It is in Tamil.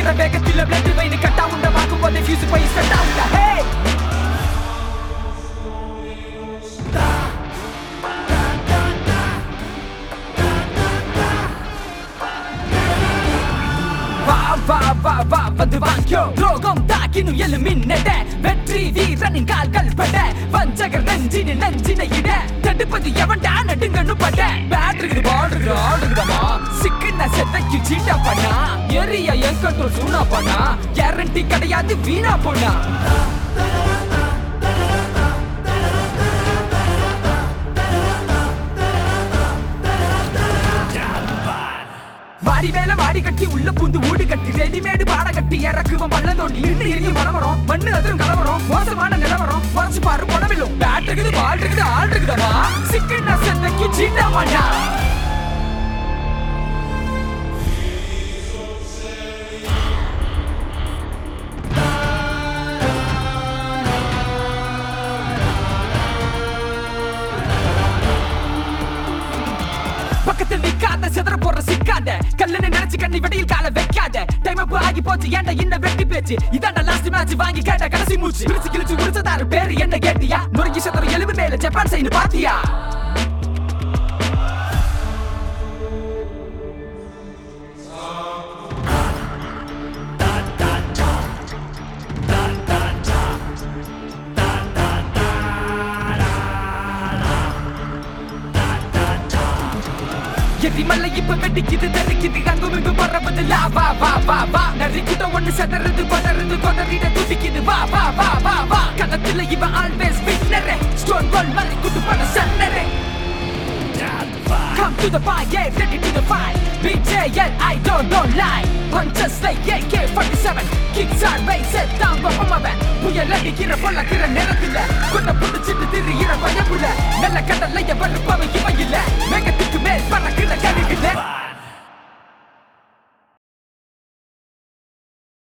துடிக்கிற வேகத்தில் பிளட் வெயின் கட்டா உண்ட வாக்கும் போதே ஃபியூஸ் போய் ஸ்பெட் ஆகுதா ஹே வா வா வா வா வந்து வாங்கியோ துரோகம் தாக்கினும் எழு மின்னட வெற்றி வீரனின் கால்கள் பட வஞ்சகர் நெஞ்சினு நெஞ்சினை இட தடுப்பது எவன்டா நடுங்கன்னு பட பேட் இருக்குது பால் இருக்குது ஆல் இருக்குதாமா சிக்கின செத்தைக்கு சீட்டா பண்ணா எரிய என் கண்ட்ரோல் சூனா பண்ணா கேரண்டி கிடையாது வீணா போனா வாடி மேல வாடி கட்டி உள்ள பூந்து ஊடு கட்டி ரெடிமேடு பாட கட்டி இறக்குவன் பள்ள தோண்டி இருந்து எரிய மலவரம் மண்ணு அதிரும் கலவரம் மோசமான நிலவரம் குறைச்சு பாரு பணமில்லும் பேட் இருக்குது பால் இருக்குது ஆள் இருக்குதமா சிக்கன சென்னைக்கு சீட்டா மாட்டா பக்கத்தில் நிக்காத சிதற போற சிக்காத கல்லுன்னு நினைச்சு கண்ணி வெடியில் கால வைக்காத டைம் அப் ஆகி போச்சு ஏன்டா என்ன வெட்டி பேச்சு இதாண்ட லாஸ்ட் மேட்ச் வாங்கி கேட்ட கடைசி மூச்சு பிரிச்சு கிழிச்சு உடிச்சதாரு பேரு என்ன கேட்டியா நுறுங்கி சதுர எலும்பு மேல ஜப்பான் சைடு பாத்தியா எரிமலை இப்ப வெடிக்குது தெறிக்குது அங்கும் இங்கும் பறவது வா வா வா வா நரிக்கிட்ட ஒண்ணு செதறது பதறது கொதறிட துடிக்குது வா வா வா வா வா கணத்துல இவன் ஆல்வேஸ் வின்னரே ஸ்டோன் வால் மாதிரி குட்டு பண்ண சன்னரே Come to the fight, yeah, ready to the fight. BJL, I don't, don't lie. Punches like AK-47. Kicks sideways, set down, பப்பம் அவன். புயல் அடிக்கிற பொல்லக்கிற நேரத்துல கொன்ன புடிச்சிட்டு திரியிற பயப்புல நல்ல கடல்லைய வெறுப்பவன்